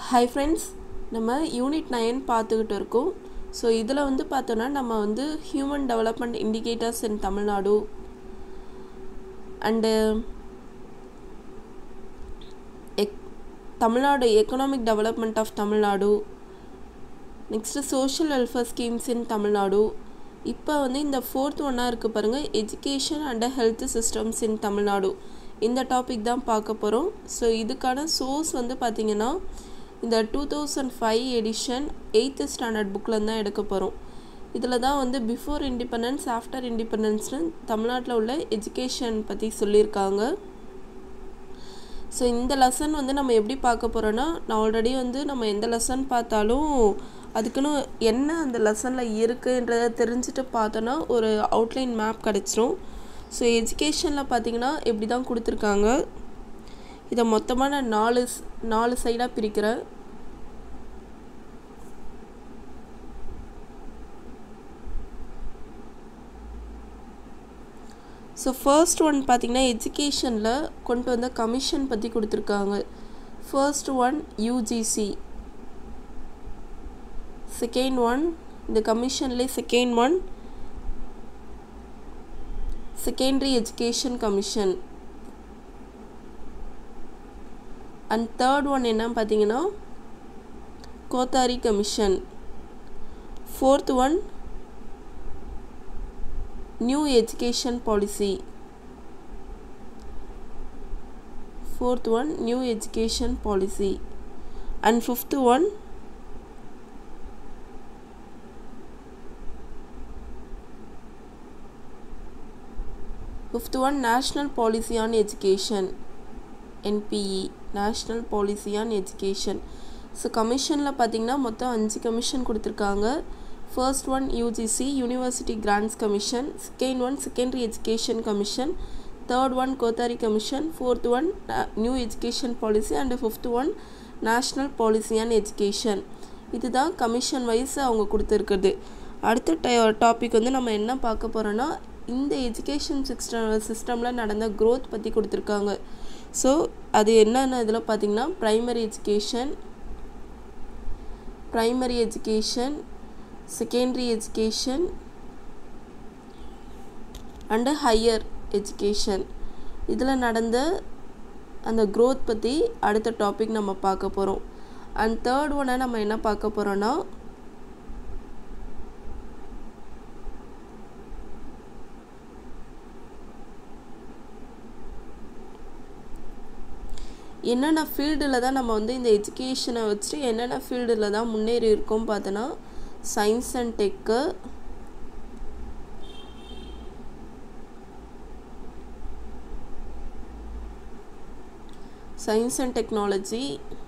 High friends நம்ம unit nine பார்த்துக்கிட்டு இருக்கோம் ஸோ இதில் வந்து பார்த்தோன்னா நம்ம வந்து human development indicators in Tamil Nadu and ec Tamil Nadu economic development of Tamil Nadu next social welfare schemes in Tamil Nadu இப்போ வந்து இந்த ஃபோர்த் ஒன்னாக இருக்குது பாருங்கள் education and health systems in Tamil Nadu இந்த டாபிக் தான் பார்க்க போகிறோம் ஸோ இதுக்கான சோர்ஸ் வந்து பார்த்திங்கன்னா இந்த two thousand five edition eighth standard புக்கில் தான் எடுக்க போகிறோம் இதில் தான் வந்து பிஃபோர் இண்டிபெண்டன்ஸ் ஆஃப்டர் இண்டிபெண்டன்ஸ்னு தமிழ்நாட்டில் உள்ள எஜுகேஷன் பற்றி சொல்லியிருக்காங்க ஸோ இந்த லெசன் வந்து நம்ம எப்படி பார்க்க போகிறோன்னா நான் ஆல்ரெடி வந்து நம்ம எந்த லெசன் பார்த்தாலும் அதுக்குன்னு என்ன அந்த லெசனில் இருக்குன்றத தெரிஞ்சுட்டு பார்த்தோன்னா ஒரு அவுட்லைன் மேப் கிடச்சிரும் ஸோ எஜுகேஷனில் பார்த்தீங்கன்னா இப்படி தான் கொடுத்துருக்காங்க இதை மொத்தமாக நான் நாலு நாலு சைடாக பிரிக்கிறேன் ஸோ ஃபர்ஸ்ட் ஒன் பார்த்திங்கன்னா எஜுகேஷனில் கொண்டு வந்த கமிஷன் பற்றி கொடுத்துருக்காங்க first one UGC second one இந்த கமிஷன்லேயே second one secondary education commission and third one என்ன பார்த்தீங்கன்னா Kothari commission fourth one new education policy fourth one new education policy and fifth one fifth one national policy on education NPE national policy on education so கமிஷனில் பார்த்தீங்கன்னா மொத்தம் அஞ்சு commission கொடுத்துருக்காங்க first one UGC university grants commission second one secondary education commission third one Kothari commission fourth one new education policy and fifth one national policy on education இதுதான் commission wise அவங்க கொடுத்துருக்குறது அடுத்த topic வந்து நம்ம என்ன பார்க்க போகிறோன்னா இந்த எஜுகேஷன் சிஸ்டம் சிஸ்டமில் நடந்த க்ரோத் பற்றி கொடுத்துருக்காங்க ஸோ அது என்னென்ன இதில் பார்த்திங்கன்னா primary education primary education secondary education and higher education இதில் நடந்த அந்த க்ரோத் பற்றி அடுத்த டாபிக் நம்ம பார்க்க போகிறோம் அண்ட் தேர்ட் ஒன்னை நம்ம என்ன பார்க்க போகிறோன்னா என்னென்ன ஃபீல்டில் தான் நம்ம வந்து இந்த எஜுகேஷனை வச்சுட்டு என்னென்ன ஃபீல்டில் தான் முன்னேறி இருக்கோம் பார்த்தோன்னா science and tech science and technology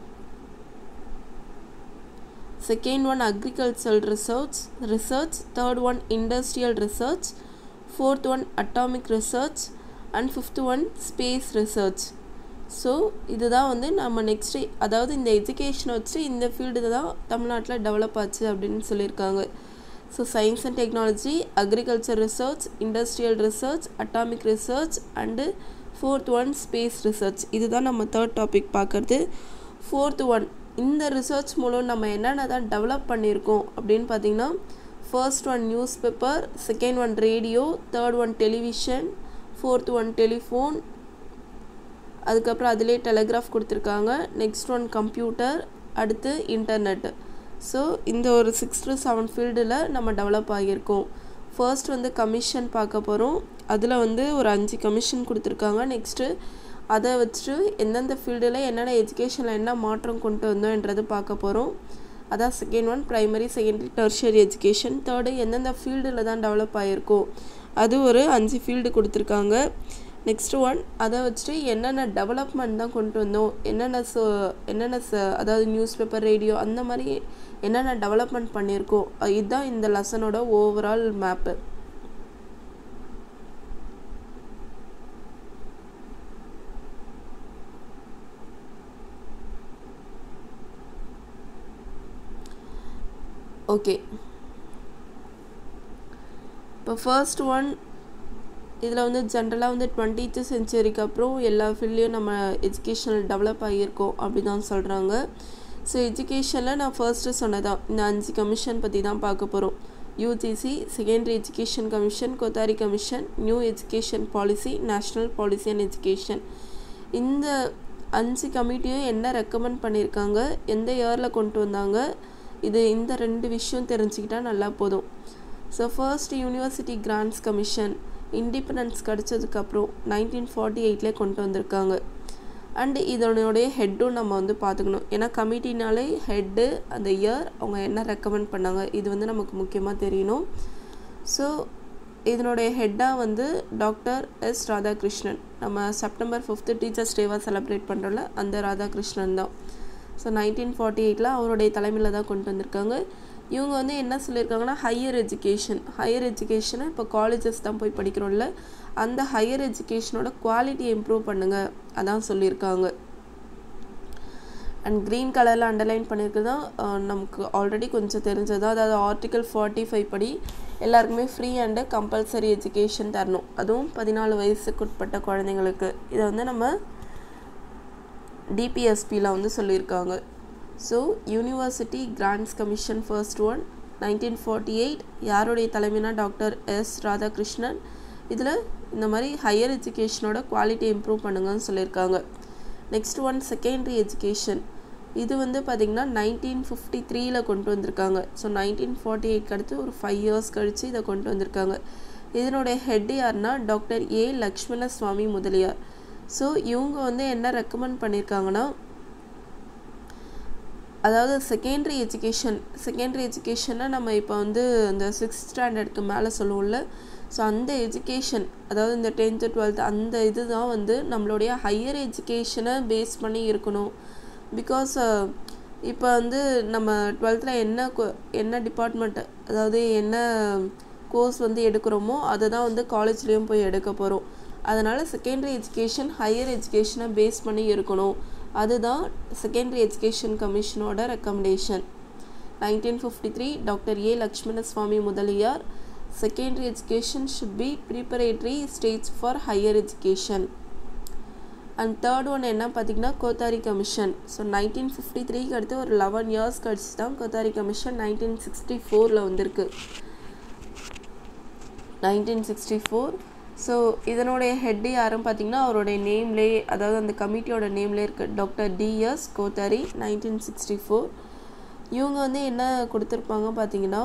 second one agricultural research research third one industrial research fourth one atomic research and fifth one space research so இதுதான் வந்து நம்ம நெக்ஸ்ட்டு அதாவது இந்த எஜுகேஷனை வச்சு இந்த ஃபீல்டு தான் தமிழ்நாட்டில் டெவலப் ஆச்சு அப்படின்னு சொல்லியிருக்காங்க so science and technology agriculture research industrial research atomic research and fourth one space research இதுதான் நம்ம தேர்ட் டாபிக் பார்க்குறது ஃபோர்த் ஒன் இந்த ரிசர்ச் மூலம் நம்ம என்னென்ன தான் டெவலப் பண்ணியிருக்கோம் அப்படின்னு பார்த்தீங்கன்னா first one newspaper second one radio third one television fourth one telephone அதுக்கப்புறம் அதிலே டெலகிராஃப் கொடுத்துருக்காங்க நெக்ஸ்ட் ஒன் கம்ப்யூட்டர் அடுத்து இன்டர்நெட்டு ஸோ இந்த ஒரு சிக்ஸ் டு செவன் ஃபீல்டில் நம்ம டெவலப் ஆகியிருக்கோம் ஃபர்ஸ்ட் வந்து கமிஷன் பார்க்க போகிறோம் அதில் வந்து ஒரு அஞ்சு கமிஷன் கொடுத்துருக்காங்க நெக்ஸ்ட்டு அதை வச்சுட்டு எந்தெந்த ஃபீல்டில் என்னென்ன எஜுகேஷனில் என்ன மாற்றம் கொண்டு வந்தோன்றது பார்க்க போகிறோம் அதான் second one primary secondary tertiary education third எந்தெந்த ஃபீல்டில் தான் டெவலப் ஆகிருக்கோம் அது ஒரு அஞ்சு ஃபீல்டு கொடுத்துருக்காங்க நெக்ஸ்ட் ஒன் அதை வச்சுட்டு என்னென்ன டெவலப்மெண்ட் தான் கொண்டு வந்தோம் என்னென்ன சோ என்னென்ன ச அதாவது நியூஸ் பேப்பர் ரேடியோ அந்த மாதிரி என்னென்ன டெவலப்மெண்ட் பண்ணியிருக்கோம் இதுதான் இந்த லெசனோட ஓவரால் மேப்பு ஓகே இப்போ ஃபர்ஸ்ட் ஒன் இதில் வந்து ஜென்ரலாக வந்து டுவெண்ட்டீத்து செஞ்சுரிக்கு அப்புறம் எல்லா ஃபீல்ட்லேயும் நம்ம எஜுகேஷனல் டெவலப் ஆகியிருக்கோம் அப்படி தான் சொல்கிறாங்க ஸோ எஜுகேஷனில் நான் ஃபர்ஸ்ட்டு சொன்னதான் இந்த அஞ்சு கமிஷன் பற்றி தான் பார்க்க போகிறோம் UGC secondary education commission Kothari commission new education policy national policy and education இந்த அஞ்சு கமிட்டியும் என்ன ரெக்கமெண்ட் பண்ணியிருக்காங்க எந்த இயரில் கொண்டு வந்தாங்க இது இந்த ரெண்டு விஷயம் தெரிஞ்சுக்கிட்டா நல்லா போதும் so first university grants commission independence கிடச்சதுக்கப்புறம் நைன்டீன் ஃபார்ட்டி எயிட்லேயே கொண்டு வந்திருக்காங்க அண்டு இதனுடைய ஹெட்டும் நம்ம வந்து பார்த்துக்கணும் ஏன்னா கமிட்டினாலே ஹெட்டு அந்த இயர் அவங்க என்ன ரெக்கமெண்ட் பண்ணாங்க இது வந்து நமக்கு முக்கியமாக தெரியணும் ஸோ இதனுடைய ஹெட்டாக வந்து டாக்டர் எஸ் ராதாகிருஷ்ணன் நம்ம செப்டம்பர் ஃபிஃப்த்து டீச்சர்ஸ் டேவாக செலிப்ரேட் பண்ணுறோம்ல அந்த ராதாகிருஷ்ணன் தான் ஸோ நைன்டீன் ஃபார்ட்டி எயிட்டில் அவருடைய தலைமையில் தான் கொண்டு வந்திருக்காங்க இவங்க வந்து என்ன சொல்லியிருக்காங்கன்னா ஹையர் எஜுகேஷன் ஹையர் எஜுகேஷனை இப்போ காலேஜஸ் தான் போய் படிக்கிறோம்ல அந்த ஹையர் எஜுகேஷனோட குவாலிட்டியை இம்ப்ரூவ் பண்ணுங்கள் அதான் சொல்லியிருக்காங்க அண்ட் க்ரீன் கலரில் அண்டர்லைன் பண்ணியிருக்கிறது தான் நமக்கு ஆல்ரெடி கொஞ்சம் தெரிஞ்சது அதாவது ஆர்டிக்கல் ஃபார்ட்டி ஃபைவ் படி எல்லாருக்குமே ஃப்ரீ அண்டு கம்பல்சரி எஜுகேஷன் தரணும் அதுவும் பதினாலு வயசுக்கு உட்பட்ட குழந்தைங்களுக்கு இதை வந்து நம்ம டிபிஎஸ்பியில் வந்து சொல்லியிருக்காங்க so university grants commission first one nineteen forty eight யாருடைய தலைமைனா டாக்டர் எஸ் ராதாகிருஷ்ணன் இதில் இந்த மாதிரி ஹையர் எஜுகேஷனோட குவாலிட்டி இம்ப்ரூவ் பண்ணுங்கன்னு சொல்லியிருக்காங்க நெக்ஸ்ட் ஒன் செகண்டரி எஜுகேஷன் இது வந்து பார்த்திங்கன்னா நைன்டீன் ஃபிஃப்டி த்ரீல கொண்டு வந்திருக்காங்க ஸோ நைன்டீன் ஃபார்ட்டி எயிட்க்கு அடுத்து ஒரு ஃபைவ் இயர்ஸ் கழித்து இதை கொண்டு வந்திருக்காங்க இதனுடைய ஹெட் யாருன்னா doctor A Lakshmana Swami Mudaliar so இவங்க வந்து என்ன ரெக்கமெண்ட் பண்ணியிருக்காங்கன்னா அதாவது செகண்டரி எஜுகேஷன் செகண்டரி எஜுகேஷன்னா நம்ம இப்போ வந்து இந்த சிக்ஸ்த் ஸ்டாண்டர்டுக்கு மேலே சொல்லுவோம்ல ஸோ அந்த எஜுகேஷன் அதாவது இந்த டென்த்து டுவெல்த்து அந்த இது தான் வந்து நம்மளுடைய ஹையர் எஜுகேஷனை பேஸ் பண்ணி இருக்கணும் பிகாஸ் இப்போ வந்து நம்ம டுவெல்த்தில் என்ன என்ன டிபார்ட்மெண்ட் அதாவது என்ன கோர்ஸ் வந்து எடுக்கிறோமோ அதை தான் வந்து காலேஜ்லேயும் போய் எடுக்க போகிறோம் அதனால் செகண்டரி எஜுகேஷன் ஹையர் எஜுகேஷனை பேஸ் பண்ணி இருக்கணும் அதுதான் செகண்டரி எஜுகேஷன் கமிஷனோட recommendation nineteen fifty three doctor A Lakshmana Swami Mudaliar secondary education should be preparatory stage for higher education and third one என்ன பார்த்தீங்கன்னா Kothari commission so nineteen fifty த்ரீக்கு அடுத்து ஒரு லெவன் இயர்ஸ் கழிச்சு தான் கோத்தாரி கமிஷன் நைன்டீன் சிக்ஸ்டி ஃபோரில் வந்திருக்கு நைன்டீன் சிக்ஸ்டி ஃபோர் ஸோ இதனுடைய ஹெட்டு யாரும் பார்த்தீங்கன்னா அவருடைய நேம்லேயே அதாவது அந்த கமிட்டியோட நேம்லேயே இருக்குது doctor DS Kothari nineteen sixty four இவங்க வந்து என்ன கொடுத்துருப்பாங்க பார்த்தீங்கன்னா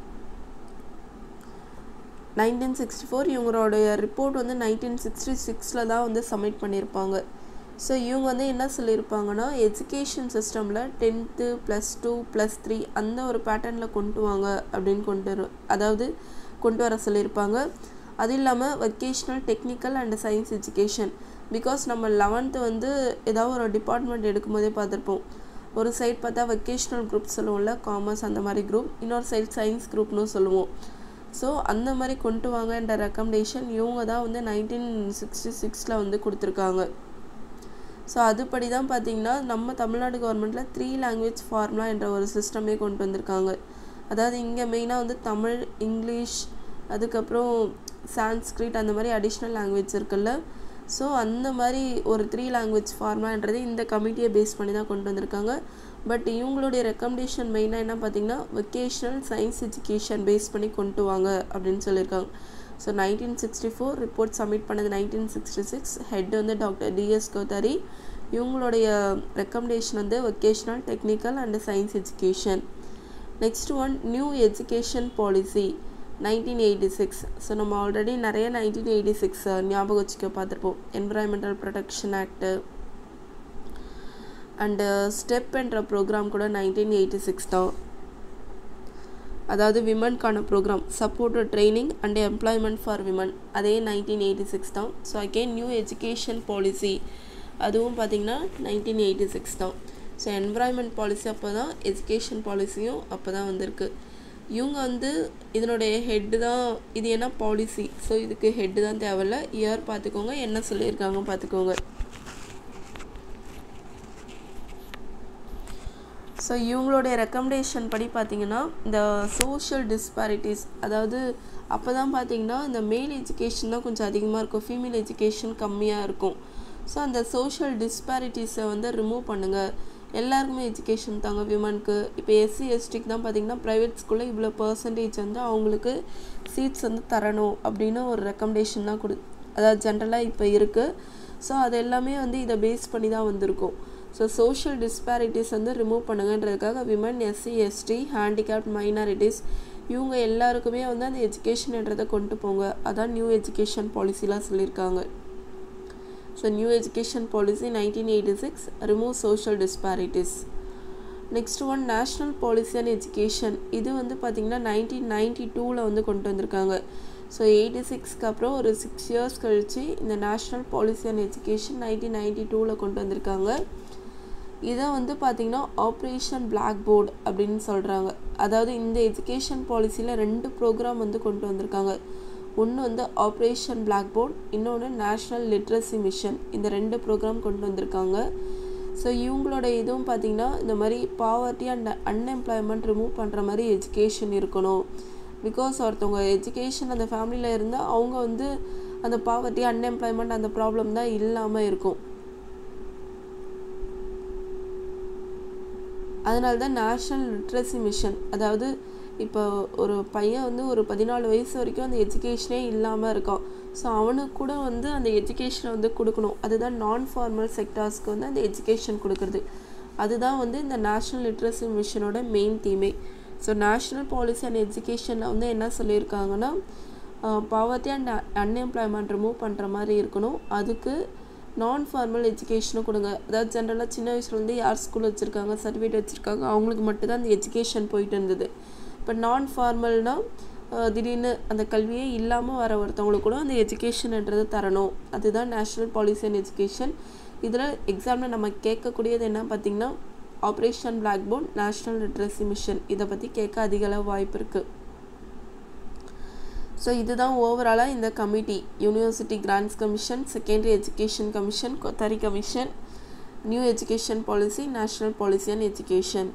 நைன்டீன் சிக்ஸ்டி ஃபோர் இவங்களோடைய ரிப்போர்ட் வந்து நைன்டீன் சிக்ஸ்டி சிக்ஸில் தான் வந்து சப்மிட் பண்ணியிருப்பாங்க ஸோ இவங்க வந்து என்ன சொல்லியிருப்பாங்கன்னா எஜுகேஷன் சிஸ்டமில் tenth plus two plus three அந்த ஒரு பேட்டர்னில் கொண்டு வாங்க அப்படின்னு கொண்டு வர அதாவது கொண்டு வர சொல்லியிருப்பாங்க அது இல்லாமல் vocational technical and science education because நம்ம லெவன்த்து வந்து ஏதாவது ஒரு டிபார்ட்மெண்ட் எடுக்கும்போதே பார்த்துருப்போம் ஒரு சைட் பார்த்தா வொக்கேஷ்னல் குரூப் சொல்லுவோம்ல காமர்ஸ் அந்த மாதிரி குரூப் இன்னொரு சைட் சயின்ஸ் குரூப்னு சொல்லுவோம் ஸோ அந்த மாதிரி கொண்டு வாங்கன்ற ரெக்கமெண்டேஷன் இவங்க தான் வந்து நைன்டீன் சிக்ஸ்டி சிக்ஸில் வந்து கொடுத்துருக்காங்க ஸோ அதுபடி தான் பார்த்தீங்கன்னா நம்ம தமிழ்நாடு கவர்மெண்ட்டில் த்ரீ லாங்குவேஜ் ஃபார்முலா என்ற ஒரு சிஸ்டமே கொண்டு வந்திருக்காங்க அதாவது இங்கே மெயினாக வந்து தமிழ் இங்கிலீஷ் அதுக்கப்புறம் சான்ஸ்கிரிட் அந்த மாதிரி அடிஷ்னல் லாங்குவேஜ் இருக்குல்ல ஸோ அந்த மாதிரி ஒரு த்ரீ லாங்குவேஜ் ஃபார்முலான்றது இந்த கமிட்டியை பேஸ் பண்ணி தான் கொண்டு வந்திருக்காங்க பட் இவங்களுடைய ரெக்கமெண்டேஷன் மெயினாக என்ன பார்த்தீங்கன்னா வொக்கேஷ்னல் சயின்ஸ் எஜுகேஷன் பேஸ் பண்ணி கொண்டு வாங்க அப்படின்னு சொல்லியிருக்காங்க so nineteen sixty four report submit பண்ணது நைன்டீன் சிக்ஸ்டி சிக்ஸ் ஹெட் வந்து டாக்டர் டிஎஸ் கோத்தாரி இவங்களுடைய ரெக்கமெண்டேஷன் வந்து vocational technical and science education next one new education policy nineteen eighty six so நம்ம ஆல்ரெடி நிறைய நைன்டீன் எயிட்டி சிக்ஸ் ஞாபகம் வச்சுக்க பார்த்துருப்போம் environmental protection act and step என்ற ப்ரோக்ராம் கூட நைன்டீன் எயிட்டி சிக்ஸ் தான் அதாவது விமன்கான programme support training and employment for women அதே நைன்டீன் எயிட்டி சிக்ஸ் தான் so again new education policy அதுவும் பார்த்திங்கன்னா நைன்டீன் எயிட்டி சிக்ஸ் தான் ஸோ என்விரான்மெண்ட் பாலிசி அப்போ தான் எஜுகேஷன் பாலிசியும் அப்போ தான் வந்திருக்கு இவங்க வந்து இதனுடைய ஹெட்டு தான் இது என்ன பாலிசி ஸோ இதுக்கு ஹெட்டு தான் தேவையில்ல இயர் பார்த்துக்கோங்க என்ன சொல்லியிருக்காங்க பார்த்துக்கோங்க ஸோ இவங்களுடைய ரெக்கமெண்டேஷன் படி பார்த்தீங்கன்னா இந்த சோஷியல் டிஸ்பாரிட்டிஸ் அதாவது அப்போ தான் பார்த்தீங்கன்னா இந்த மேல் எஜுகேஷன் தான் கொஞ்சம் அதிகமாக இருக்கும் ஃபீமேல் எஜுகேஷன் கம்மியாக இருக்கும் ஸோ அந்த சோஷியல் டிஸ்பாரிட்டிஸை வந்து ரிமூவ் பண்ணுங்கள் எல்லாருக்குமே எஜுகேஷன் தாங்க விமனுக்கு இப்போ எஸ்சி எஸ்டிக்கு தான் பார்த்தீங்கன்னா ப்ரைவேட் ஸ்கூலில் இவ்வளோ பர்சன்டேஜ் வந்து அவங்களுக்கு சீட்ஸ் வந்து தரணும் அப்படின்னு ஒரு ரெக்கமெண்டேஷன் தான் கொடு அதாவது ஜென்ரலாக இப்போ இருக்குது ஸோ அது எல்லாமே வந்து இதை பேஸ் பண்ணி தான் வந்திருக்கும் ஸோ சோஷியல் டிஸ்பாரிட்டிஸ் வந்து ரிமூவ் பண்ணுங்கன்றதுக்காக women SC ST handicapped minorities இவங்க எல்லாருக்குமே வந்து அந்த எஜுகேஷன்ன்றதை கொண்டு போங்க அதான் நியூ எஜுகேஷன் பாலிசிலாம் சொல்லியிருக்காங்க so new education policy nineteen eighty six remove social disparities next one national policy and education இது வந்து பார்த்திங்கன்னா நைன்டீன் நைன்டி டூவில் வந்து கொண்டு வந்திருக்காங்க ஸோ எயிட்டி சிக்ஸ்க்கு அப்புறம் ஒரு சிக்ஸ் இயர்ஸ் கழித்து இந்த national policy and education nineteen ninety டூவில் கொண்டு வந்திருக்காங்க இதை வந்து பார்த்திங்கன்னா ஆப்ரேஷன் பிளாக் போர்டு அப்படின்னு சொல்கிறாங்க அதாவது இந்த எஜுகேஷன் பாலிசியில் ரெண்டு ப்ரோக்ராம் வந்து கொண்டு வந்திருக்காங்க ஒன்று வந்து ஆப்ரேஷன் பிளாக் போர்ட் இன்னொன்று நேஷ்னல் லிட்ரஸி மிஷன் இந்த ரெண்டு ப்ரோக்ராம் கொண்டு வந்திருக்காங்க ஸோ இவங்களோட இதுவும் பார்த்திங்கன்னா இந்த மாதிரி பாவர்ட்டி அண்ட் அன்எம்ப்ளாய்மெண்ட் ரிமூவ் பண்ணுற மாதிரி எஜுகேஷன் இருக்கணும் பிகாஸ் ஒருத்தவங்க எஜுகேஷன் அந்த ஃபேமிலியில் இருந்தால் அவங்க வந்து அந்த பாவர்ட்டி அன்எம்ப்ளாய்மெண்ட் அந்த ப்ராப்ளம் தான் இல்லாமல் இருக்கும் அதனால தான் நேஷ்னல் லிட்ரஸி மிஷன் அதாவது இப்போ ஒரு பையன் வந்து ஒரு பதினாலு வயசு வரைக்கும் அந்த எஜுகேஷனே இல்லாமல் இருக்கான் ஸோ அவனுக்கு கூட வந்து அந்த எஜுகேஷனை வந்து கொடுக்கணும் அதுதான் நான் ஃபார்மல் செக்டார்ஸ்க்கு வந்து அந்த எஜுகேஷன் கொடுக்குறது அதுதான் வந்து இந்த நேஷ்னல் லிட்ரஸி மிஷனோட main theme so national policy and எஜுகேஷனில் வந்து என்ன சொல்லியிருக்காங்கன்னா பாவர்ட்டி அண்ட் அன்எம்ப்ளாய்மெண்ட் ரிமூவ் பண்ணுற மாதிரி இருக்கணும் அதுக்கு நான் ஃபார்மல் எஜுகேஷனும் கொடுங்க அதாவது ஜென்ரலாக சின்ன வயசுலேருந்து யார் ஸ்கூல் வச்சுருக்காங்க சர்டிஃபிகேட் வச்சுருக்காங்க அவங்களுக்கு மட்டும்தான் அந்த எஜுகேஷன் போயிட்டு இருந்தது இப்போ நான் ஃபார்மல்னால் திடீர்னு அந்த கல்வியே இல்லாமல் வர ஒருத்தவங்களுக்கு கூட அந்த எஜுகேஷன்ன்றது தரணும் அதுதான் நேஷ்னல் பாலிசி அண்ட் எஜுகேஷன் இதில் எக்ஸாமில் நம்ம கேட்கக்கூடியது என்ன பார்த்திங்கன்னா operation black board national literacy mission இதை பற்றி கேட்க அதிக அளவு வாய்ப்பு இருக்குது ஸோ இதுதான் ஓவராலாக இந்த committee university grants commission secondary education commission Kothari commission new education policy national policy and education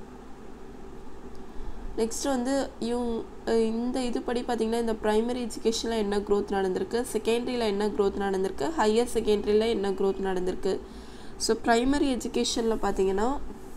next வந்து இவங்க இந்த இது படி பார்த்திங்கன்னா இந்த ப்ரைமரி எஜுகேஷனில் என்ன க்ரோத் நடந்திருக்கு செகண்டரியில் என்ன க்ரோத் நடந்திருக்கு ஹையர் செகண்டரியில் என்ன க்ரோத் நடந்திருக்கு ஸோ ப்ரைமரி எஜுகேஷனில் பார்த்தீங்கன்னா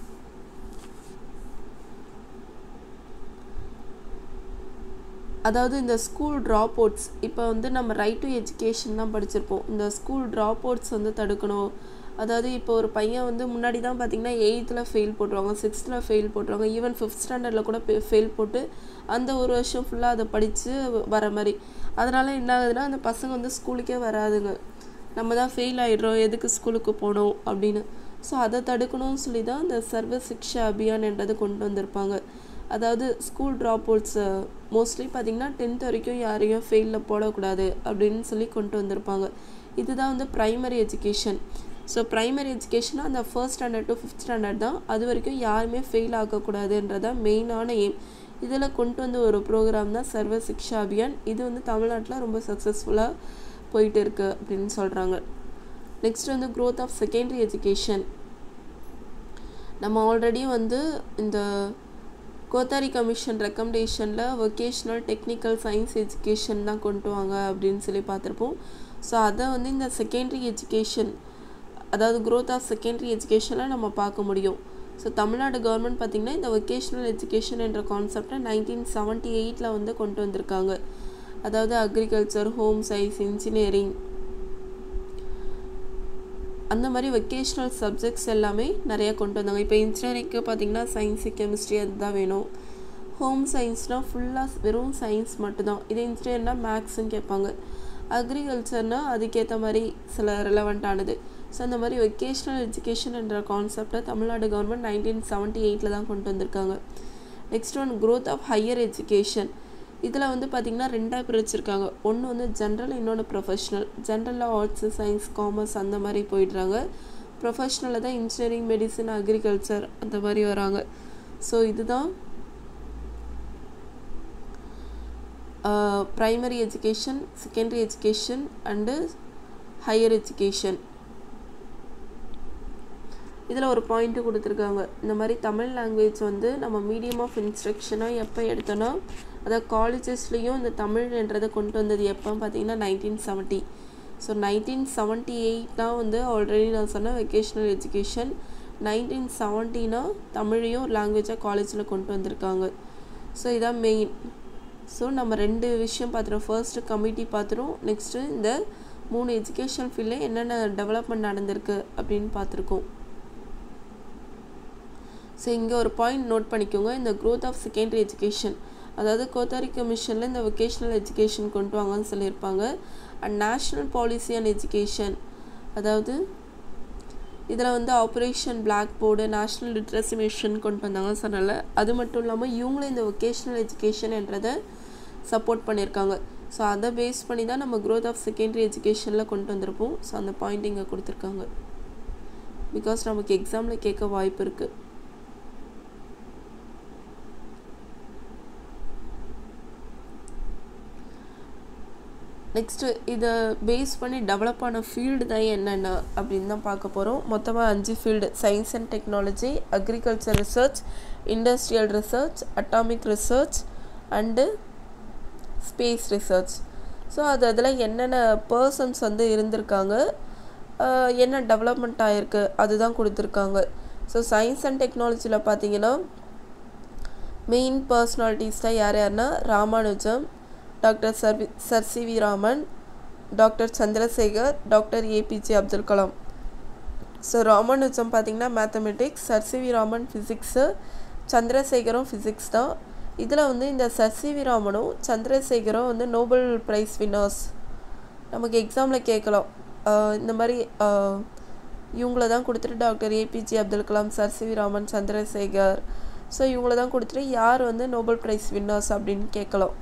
அதாவது இந்த ஸ்கூல் ட்ராப் அவுட்ஸ் இப்போ வந்து நம்ம ரைட் டு எஜுகேஷன் தான் படிச்சிருப்போம் இந்த ஸ்கூல் ட்ராப் அவுட்ஸ் வந்து தடுக்கணும் அதாவது இப்போ ஒரு பையன் வந்து முன்னாடி தான் பார்த்தீங்கன்னா எயித்தில் ஃபெயில் போட்டுருவாங்க சிக்ஸ்த்தில் ஃபெயில் போட்டுருவாங்க ஈவன் ஃபிஃப்த் ஸ்டாண்டர்டில் கூட ஃபெயில் போட்டு அந்த ஒரு வருஷம் ஃபுல்லாக அதை படித்து வர மாதிரி அதனால் என்ன ஆகுதுன்னா அந்த பசங்க வந்து ஸ்கூலுக்கே வராதுங்க நம்ம தான் ஃபெயில் ஆகிடுறோம் எதுக்கு ஸ்கூலுக்கு போகணும் அப்படின்னு ஸோ அதை தடுக்கணும்னு சொல்லி தான் இந்த சர்வ சிக்ஷா அபியான் என்றது கொண்டு வந்திருப்பாங்க அதாவது ஸ்கூல் ட்ராப் அவுட்ஸை மோஸ்ட்லி பார்த்திங்கன்னா டென்த் வரைக்கும் யாரையும் ஃபெயிலில் போடக்கூடாது அப்படின்னு சொல்லி கொண்டு வந்திருப்பாங்க இதுதான் வந்து ப்ரைமரி எஜுகேஷன் ஸோ ப்ரைமரி எஜுகேஷனாக அந்த first standard to fifth standard தான் அது வரைக்கும் யாருமே ஃபெயில் ஆகக்கூடாதுன்றதான் மெயினான எய்ம் இதில் கொண்டு வந்த ஒரு ப்ரோக்ராம் தான் சர்வ சிக்ஷா அபியான் இது வந்து தமிழ்நாட்டில் ரொம்ப சக்ஸஸ்ஃபுல்லாக போயிட்டு இருக்கு அப்படின்னு சொல்கிறாங்க நெக்ஸ்ட் வந்து க்ரோத் ஆஃப் செகண்டரி எஜுகேஷன் நம்ம ஆல்ரெடி வந்து இந்த கோத்தாரி கமிஷன் ரெக்கமெண்டேஷனில் வொக்கேஷ்னல் டெக்னிக்கல் சயின்ஸ் எஜுகேஷன் தான் கொண்டு வாங்க அப்படின்னு சொல்லி பார்த்துருப்போம் ஸோ அதை வந்து இந்த செகண்டரி எஜுகேஷன் அதாவது க்ரோத் ஆஃப் செகண்டரி எஜுகேஷனில் நம்ம பார்க்க முடியும் ஸோ தமிழ்நாடு கவர்மெண்ட் பார்த்திங்கன்னா இந்த வொக்கேஷ்னல் எஜுகேஷன் என்ற கான்செப்டை நைன்டீன் செவன்ட்டி எயிட்டில் வந்து கொண்டு வந்திருக்காங்க அதாவது அக்ரிகல்ச்சர் ஹோம் சயின்ஸ் இன்ஜினியரிங் அந்த மாதிரி வெக்கேஷ்னல் சப்ஜெக்ட்ஸ் எல்லாமே நிறையா கொண்டு வந்தாங்க இப்போ இன்ஜினியரிங்க்கு பார்த்திங்கன்னா சயின்ஸு கெமிஸ்ட்ரி அதுதான் வேணும் ஹோம் சயின்ஸ்னால் ஃபுல்லாக வெறும் சயின்ஸ் மட்டும்தான் இதே இன்ஜினியர்னால் மேக்ஸுன்னு கேட்பாங்க அக்ரிகல்ச்சர்னால் அதுக்கேற்ற மாதிரி சில ரிலவெண்ட்டானது ஸோ அந்த மாதிரி வெக்கேஷ்னல் எஜுகேஷன் என்ற கான்செப்டை தமிழ்நாடு கவர்மெண்ட் நைன்டீன் செவன்ட்டி எயிட்டில் தான் கொண்டு வந்திருக்காங்க next one growth of higher education இதில் வந்து பார்த்திங்கன்னா ரெண்டாக பிரிச்சிருக்காங்க ஒன்று வந்து ஜென்ரல் இன்னொன்று ப்ரொஃபஷ்னல் ஜென்ரலாக ஆர்ட்ஸு சயின்ஸ் காமர்ஸ் அந்த மாதிரி போயிடுறாங்க ப்ரொஃபஷ்னலில் தான் இன்ஜினியரிங் மெடிசன் அக்ரிகல்ச்சர் அந்த மாதிரி வராங்க ஸோ இதுதான் primary education secondary education and higher education இதில் ஒரு பாயிண்ட்டு கொடுத்துருக்காங்க இந்த மாதிரி தமிழ் லாங்குவேஜ் வந்து நம்ம மீடியம் ஆஃப் இன்ஸ்ட்ரக்ஷனாக எப்போ எடுத்தோன்னா அதாவது காலேஜஸ்லேயும் இந்த தமிழ்ன்றதை கொண்டு வந்தது எப்போ பார்த்தீங்கன்னா nineteen seventy so nineteen seventy eight தான் வந்து ஆல்ரெடி நான் சொன்ன வெக்கேஷ்னல் எஜுகேஷன் நைன்டீன் செவன்டீனா தமிழையும் ஒரு லாங்குவேஜாக காலேஜில் கொண்டு வந்திருக்காங்க ஸோ இதான் மெயின் ஸோ நம்ம ரெண்டு விஷயம் பார்த்துருவோம் ஃபர்ஸ்ட்டு கமிட்டி பார்த்துருவோம் நெக்ஸ்ட்டு இந்த மூணு எஜுகேஷன் ஃபீல்டில் என்னென்ன டெவலப்மெண்ட் நடந்திருக்கு அப்படின்னு பார்த்துருக்கோம் ஸோ இங்கே ஒரு பாயிண்ட் நோட் பண்ணிக்கோங்க இந்த க்ரோத் ஆஃப் செகண்டரி எஜுகேஷன் அதாவது கோத்தாரி கமிஷனில் இந்த வொகேஷ்னல் எஜுகேஷன் கொண்டு வாங்கன்னு சொல்லியிருப்பாங்க and national policy and education அதாவது இதில் வந்து operation blackboard national literacy mission கொண்டு வந்தாங்க சொன்னால அது மட்டும் இல்லாமல் இவங்களும் இந்த வொகேஷ்னல் எஜுகேஷன் என்றதை சப்போர்ட் பண்ணியிருக்காங்க ஸோ அதை பேஸ் பண்ணி தான் நம்ம க்ரோத் ஆஃப் செகண்டரி எஜுகேஷனில் கொண்டு வந்திருப்போம் ஸோ அந்த பாயிண்ட் இங்கே கொடுத்துருக்காங்க பிகாஸ் நமக்கு எக்ஸாமில் கேட்க வாய்ப்பு இருக்குது நெக்ஸ்ட்டு இதை பேஸ் பண்ணி டெவலப் ஆன ஃபீல்டு தான் என்னென்ன அப்படின்னு தான் பார்க்க போகிறோம் மொத்தமாக அஞ்சு field science and technology agriculture research industrial research atomic research and space research so அது அதில் என்னென்ன பர்சன்ஸ் வந்து இருந்திருக்காங்க என்ன டெவலப்மெண்ட் ஆகிருக்கு அதுதான் கொடுத்துருக்காங்க ஸோ சயின்ஸ் அண்ட் டெக்னாலஜியில் பார்த்தீங்கன்னா மெயின் பர்சனாலிட்டிஸ் தான் யார் யாருன்னா Ramanujam doctor sir sir C V Raman doctor Chandrasekhar doctor APJ Abdul Kalam so Ramanujam பார்த்திங்கன்னா mathematics sir C V Raman physics சந்திரசேகரும் ஃபிசிக்ஸ் தான் இதில் வந்து இந்த சர் சி வி ராமனும் சந்திரசேகரும் வந்து நோபல் ப்ரைஸ் வின்னர்ஸ் நமக்கு எக்ஸாமில் கேட்கலாம் இந்த மாதிரி இவங்கள தான் கொடுத்துட்டு doctor APJ Abdul Kalam sir C V Raman Chandrasekhar so இவங்கள தான் கொடுத்துட்டு யார் வந்து நோபல் ப்ரைஸ் வின்னர்ஸ் அப்படின்னு கேட்கலாம்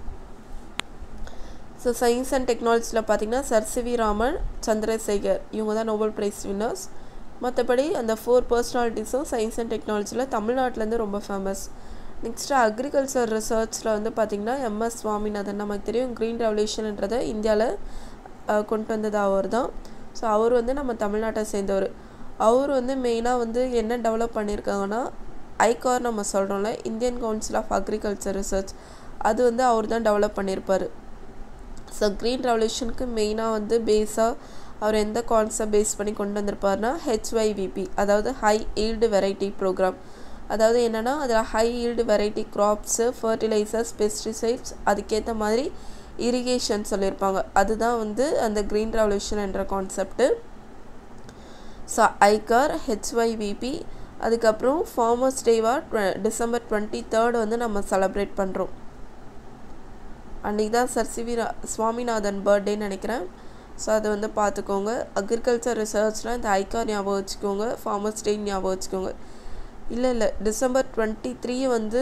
ஸோ சயின்ஸ் அண்ட் டெக்னாலஜியில் பார்த்தீங்கன்னா sir C V Raman Chandrasekhar இவங்க தான் நோபல் ப்ரைஸ் வின்னர்ஸ் மற்றபடி அந்த ஃபோர் பர்சனாலிட்டிஸும் சயின்ஸ் அண்ட் டெக்னாலஜியில் தமிழ்நாட்டிலேருந்து ரொம்ப ஃபேமஸ் நெக்ஸ்ட்டு அக்ரிகல்ச்சர் ரிசர்ச்சில் வந்து பார்த்திங்கன்னா எம்எஸ் சுவாமிநாதன் நமக்கு தெரியும் க்ரீன் ரெவல்யூஷன்ன்றதை இந்தியாவில் கொண்டு வந்தது அவர் தான் ஸோ அவர் வந்து நம்ம தமிழ்நாட்டை சேர்ந்தவர் அவர் வந்து மெயினாக வந்து என்ன டெவலப் பண்ணியிருக்காங்கன்னா ஐகார் நம்ம சொல்கிறோம்ல Indian council of agriculture research அது வந்து அவர் தான் டெவலப் பண்ணியிருப்பார் ஸோ க்ரீன் ரெவல்யூஷனுக்கு மெயினாக வந்து பேஸாக அவர் எந்த கான்செப்ட் பேஸ் பண்ணி கொண்டு வந்திருப்பார்னா ஹெச்ஒய்விபி அதாவது ஹை ஈல்டு வெரைட்டி ப்ரோக்ராம் அதாவது என்னென்னா அதில் high yield variety crops fertilisers pesticides அதுக்கேற்ற மாதிரி இரிகேஷன் சொல்லியிருப்பாங்க அதுதான் வந்து அந்த க்ரீன் ரெவல்யூஷன் என்ற கான்செப்ட்டு ஸோ ஐகார் ஹெச்ஒய்விபி அதுக்கப்புறம் ஃபார்மர்ஸ் டேவாக டிசம்பர் டுவெண்ட்டி தேர்ட் வந்து நம்ம செலப்ரேட் பண்ணுறோம் அன்றைக்கி தான் சர் சி வி சுவாமிநாதன் பர்த்டேன்னு நினைக்கிறேன் ஸோ அதை வந்து பார்த்துக்கோங்க அக்ரிகல்ச்சர் ரிசர்ச்னால் இந்த ஐகார் ஞாபகம் வச்சுக்கோங்க ஃபார்மர்ஸ் டே ஞாபகம் வச்சுக்கோங்க இல்லை இல்லை டிசம்பர் டுவெண்ட்டி த்ரீ வந்து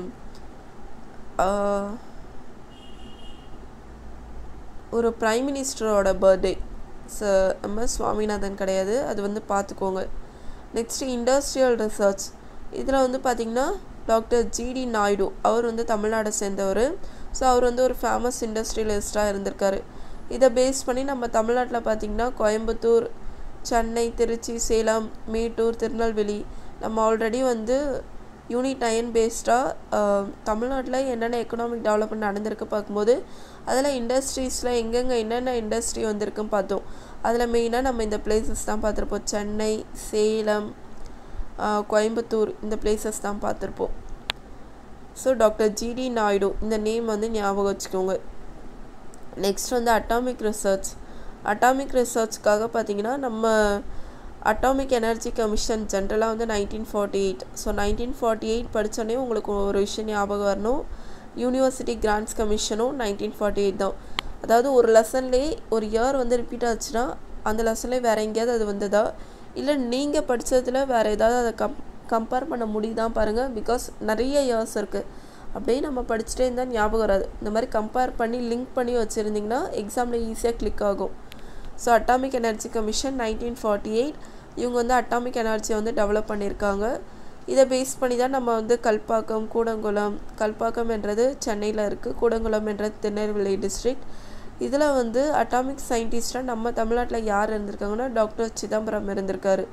ஒரு ப்ரைம் மினிஸ்டரோட பர்த்டே ச எம்எஸ் சுவாமிநாதன் கிடையாது அது வந்து பார்த்துக்கோங்க நெக்ஸ்ட்டு இண்டஸ்ட்ரியல் ரிசர்ச் இதில் வந்து பார்த்திங்கன்னா டாக்டர் ஜிடி நாயுடு அவர் வந்து தமிழ்நாடை சேர்ந்தவர் ஸோ அவர் வந்து ஒரு ஃபேமஸ் இண்டஸ்ட்ரியலிஸ்ட்டாக இருந்திருக்காரு இதை பேஸ் பண்ணி நம்ம தமிழ்நாட்டில் பார்த்திங்கன்னா கோயம்புத்தூர் சென்னை திருச்சி சேலம் மேட்டூர் திருநெல்வேலி நம்ம ஆல்ரெடி வந்து யூனிட் நயன் பேஸ்டாக தமிழ்நாட்டில் என்னென்ன எக்கனாமிக் டெவலப்மெண்ட் நடந்திருக்கு பார்க்கும்போது அதில் இண்டஸ்ட்ரீஸில் எங்கெங்கே என்னென்ன இண்டஸ்ட்ரி வந்திருக்குன்னு பார்த்தோம் அதில் மெயினாக நம்ம இந்த பிளேசஸ் தான் பார்த்துருப்போம் சென்னை சேலம் கோயம்புத்தூர் இந்த பிளேசஸ் தான் பார்த்துருப்போம் ஸோ டாக்டர் ஜிடி நாயுடு இந்த நேம் வந்து ஞாபகம் வச்சுக்கோங்க நெக்ஸ்ட் வந்து அட்டாமிக் ரிசர்ச் அட்டாமிக் ரிசர்ச்க்காக பார்த்தீங்கன்னா நம்ம அட்டாமிக் எனர்ஜி கமிஷன் ஜென்ரலாக வந்து nineteen forty eight so nineteen forty eight படித்தோடனே உங்களுக்கு ஒரு விஷயம் ஞாபகம் வரணும் யூனிவர்சிட்டி கிராண்ட்ஸ் கமிஷனும் நைன்டீன் ஃபார்ட்டி எயிட் தான் அதாவது ஒரு லெசன்லேயே ஒரு இயர் வந்து ரிப்பீட் ஆச்சுன்னா அந்த லெசன்லேயே வேறு எங்கேயாவது அது வந்ததா இல்லை நீங்கள் படித்ததில் வேறு ஏதாவது அதை கம் கம்பேர் பண்ண முடியுதான் பாருங்கள் பிகாஸ் நிறைய இயர்ஸ் இருக்குது அப்படியே நம்ம படிச்சுட்டே இருந்தால் ஞாபகம் வராது இந்த மாதிரி கம்பேர் பண்ணி லிங்க் பண்ணி வச்சுருந்திங்கன்னா எக்ஸாமில் ஈஸியாக கிளிக் ஆகும் so atomic energy commission nineteen forty eight இவங்க வந்து அட்டாமிக் எனர்ஜியை வந்து டெவலப் பண்ணியிருக்காங்க இதை பேஸ் பண்ணி தான் நம்ம வந்து கல்பாக்கம் கூடங்குளம் கல்பாக்கம் என்றது சென்னையில் இருக்குது கூடங்குளம் என்றது திருநெல்வேலி டிஸ்ட்ரிக்ட் இதில் வந்து அட்டாமிக் சயின்டிஸ்டாக நம்ம தமிழ்நாட்டில் யார் இருந்திருக்காங்கன்னா டாக்டர் சிதம்பரம் இருந்திருக்காரு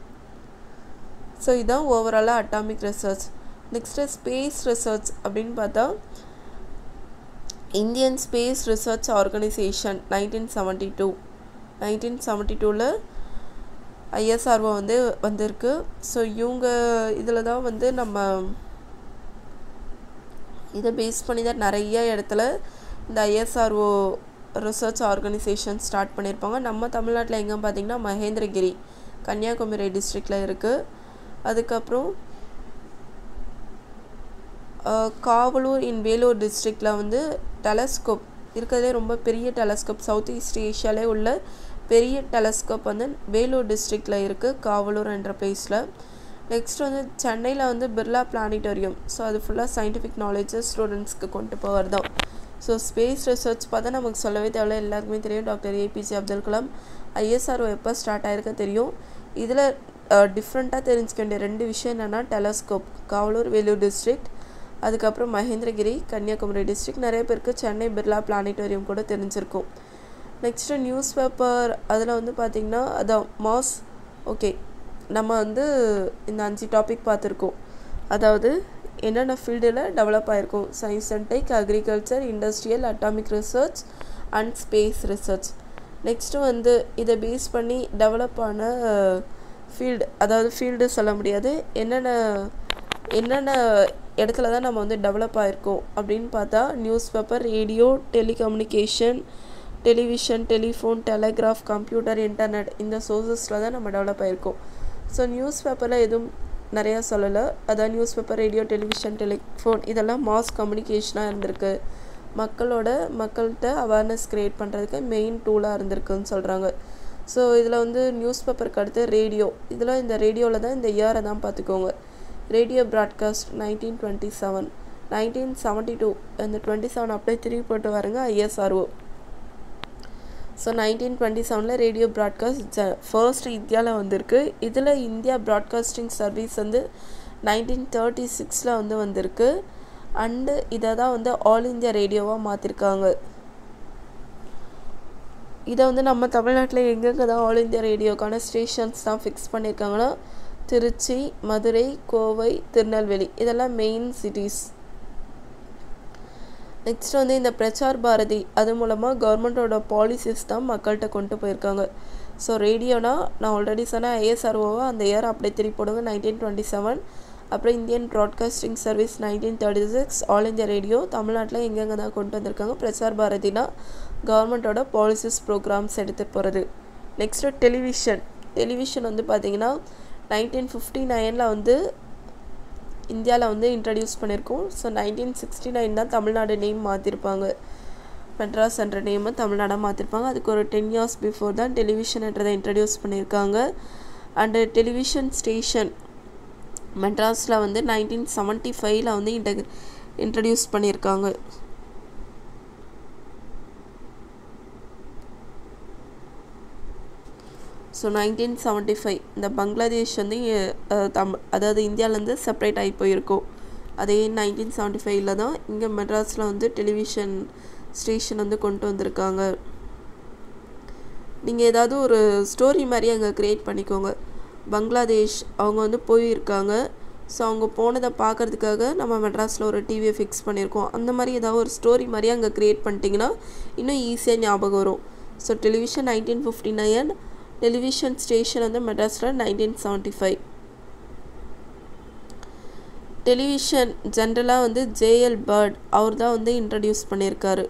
ஸோ இதுதான் ஓவராலாக atomic research next space research அப்படின்னு பார்த்தா Indian space research organisation nineteen seventy two nineteen seventy டூவில் ஐஎஸ்ஆர்ஓ வந்து வந்திருக்கு ஸோ இவங்க இதில் தான் வந்து நம்ம இதை பேஸ் பண்ணி தான் நிறைய இடத்துல இந்த ஐஎஸ்ஆர்ஓ ரிசர்ச் ஆர்கனைசேஷன் ஸ்டார்ட் பண்ணியிருப்பாங்க நம்ம தமிழ்நாட்டில் எங்கே பார்த்தீங்கன்னா மகேந்திரகிரி கன்னியாகுமரி டிஸ்ட்ரிக்டில் இருக்குது அதுக்கப்புறம் காவலூர் இன் வேலூர் டிஸ்ட்ரிக்டில் வந்து டெலஸ்கோப் இருக்கிறதே ரொம்ப பெரிய டெலஸ்கோப் சவுத் ஈஸ்ட் ஏஷியாலே உள்ள பெரிய டெலஸ்கோப் வந்து வேலூர் டிஸ்ட்ரிக்டில் இருக்குது காவலூர் என்ற பிளேஸில் நெக்ஸ்ட் வந்து சென்னையில் வந்து பிர்லா பிளானிட்டோரியம் ஸோ அது ஃபுல்லாக சயின்டிஃபிக் நாலேஜை ஸ்டூடெண்ட்ஸ்க்கு கொண்டு போகிறது தான் ஸோ ஸ்பேஸ் ரிசர்ச் பார்த்தா நமக்கு சொல்லவே தேவையில்ல எல்லாருக்குமே தெரியும் doctor APJ Abdul Kalam ISRO எப்போ ஸ்டார்ட் ஆயிருக்க தெரியும் இதில் டிஃப்ரெண்ட்டாக தெரிஞ்சுக்க வேண்டிய ரெண்டு விஷயம் என்னென்னா டெலஸ்கோப் காவலூர் வேலூர் டிஸ்ட்ரிக்ட் அதுக்கப்புறம் மகேந்திரகிரி கன்னியாகுமரி டிஸ்ட்ரிக்ட் நிறைய பேருக்கு சென்னை பிர்லா பிளானிட்டோரியம் கூட தெரிஞ்சிருக்கும் நெக்ஸ்ட்டு நியூஸ் பேப்பர் அதில் வந்து பார்த்திங்கன்னா அதான் மாஸ் ஓகே நம்ம வந்து இந்த அஞ்சு டாபிக் பார்த்துருக்கோம் அதாவது என்னென்ன ஃபீல்டில் டெவலப் ஆகிருக்கும் science and tech agriculture industrial atomic research and space research next வந்து இதை பேஸ் பண்ணி டெவலப் ஆன ஃபீல்டு அதாவது ஃபீல்டு சொல்ல முடியாது என்னென்ன என்னென்ன இடத்துல தான் நம்ம வந்து டெவலப் ஆகிருக்கோம் அப்படின்னு பார்த்தா news paper radio telecommunication television telephone telegraph computer internet இந்த சோர்ஸஸில் தான் நம்ம டெவலப் ஆகிருக்கோம் ஸோ நியூஸ் பேப்பரில் எதுவும் நிறையா சொல்லலை அதான் news paper radio television telephone இதெல்லாம் மாஸ் கம்யூனிகேஷனாக இருந்திருக்கு மக்களோட மக்கள்கிட்ட அவேர்னஸ் க்ரியேட் பண்ணுறதுக்கு மெயின் டூலாக இருந்திருக்குன்னு சொல்கிறாங்க ஸோ இதில் வந்து நியூஸ் பேப்பருக்கு அடுத்து ரேடியோ இதில் இந்த ரேடியோவில் தான் இந்த இயரை தான் பார்த்துக்கோங்க radio broadcast nineteen twenty seven nineteen seventy two இந்த டுவெண்ட்டி செவன் அப்படியே திருப்பி போட்டு வரங்க ஐஎஸ்ஆர்ஓ ஸோ நைன்டீன் டுவெண்ட்டி செவனில் ரேடியோ ப்ராட்காஸ்ட் ஜ ஃபர்ஸ்ட் இந்தியாவில் வந்திருக்கு இதில் இந்தியா ப்ராட்காஸ்டிங் சர்வீஸ் வந்து நைன்டீன் தேர்ட்டி சிக்ஸில் வந்து வந்திருக்கு அண்டு இதை தான் வந்து ஆல் இந்தியா ரேடியோவாக மாற்றிருக்காங்க இதை வந்து நம்ம தமிழ்நாட்டில் எங்கெங்கே தான் ஆல் இந்தியா ரேடியோக்கான ஸ்டேஷன்ஸ் தான் ஃபிக்ஸ் பண்ணியிருக்காங்கன்னா திருச்சி மதுரை கோவை திருநெல்வேலி இதெல்லாம் மெயின் சிட்டிஸ் நெக்ஸ்ட் வந்து இந்த பிரச்சார் பாரதி அது மூலமாக கவர்மெண்ட்டோட பாலிசிஸ் தான் மக்கள்கிட்ட கொண்டு போயிருக்காங்க ஸோ ரேடியோனா நான் ஆல்ரெடி சொன்னேன் ஐஎஸ்ஆர்ஓவை அந்த இயர் அப்படியே திருப்பி போடுங்க நைன்டீன் டுவெண்ட்டி செவன் அப்புறம் Indian broadcasting service nineteen thirty six all India radio தமிழ்நாட்டில் எங்கெங்கே தான் கொண்டு வந்திருக்காங்க பிரச்சார் பாரதினா கவர்மெண்ட்டோட பாலிசிஸ் ப்ரோக்ராம்ஸ் எடுத்துகிட்டு போகிறது நெக்ஸ்ட்டு டெலிவிஷன் டெலிவிஷன் வந்து பார்த்திங்கன்னா நைன்டீன் ஃபிஃப்டி நைனில் வந்து இந்தியாவில் வந்து இன்ட்ரடியூஸ் பண்ணியிருக்கோம் ஸோ நைன்டீன் சிக்ஸ்டி நைன் தான் தமிழ்நாடு நேம் மாற்றிருப்பாங்க மெட்ராஸ் என்ற நேமை தமிழ்நாடாக மாற்றிருப்பாங்க அதுக்கு ஒரு டென் இயர்ஸ் பிஃபோர் தான் டெலிவிஷன்ன்றதை இன்ட்ரடியூஸ் பண்ணியிருக்காங்க அண்டு டெலிவிஷன் ஸ்டேஷன் மெட்ராஸில் வந்து நைன்டீன் செவன்ட்டி ஃபைவ்ல வந்து இன்டக் இன்ட்ரடியூஸ் பண்ணியிருக்காங்க ஸோ நைன்டீன் செவன்ட்டி ஃபைவ் இந்த பங்களாதேஷ் வந்து தம் அதாவது இந்தியாவிலேருந்து செப்பரேட் ஆகி போயிருக்கோம் அதே நைன்டீன் செவன்ட்டி ஃபைவ்ல தான் இங்கே மெட்ராஸில் வந்து டெலிவிஷன் ஸ்டேஷன் வந்து கொண்டு வந்திருக்காங்க நீங்கள் ஏதாவது ஒரு ஸ்டோரி மாதிரி அங்கே க்ரியேட் பண்ணிக்கோங்க பங்களாதேஷ் அவங்க வந்து போயிருக்காங்க ஸோ அவங்க போனதை பார்க்குறதுக்காக நம்ம மெட்ராஸில் ஒரு டிவியை ஃபிக்ஸ் பண்ணியிருக்கோம் அந்த மாதிரி ஏதாவது ஒரு ஸ்டோரி மாதிரி அங்கே க்ரியேட் பண்ணிட்டீங்கன்னா இன்னும் ஈஸியாக ஞாபகம் வரும் so television nineteen fifty nine television station வந்து மெட்ராஸில் நைன்டீன் செவன்ட்டி ஃபைவ் டெலிவிஷன் ஜென்ரலாக வந்து ஜேஎல் பேர்ட் அவர் தான் வந்து இன்ட்ரடியூஸ் பண்ணியிருக்காரு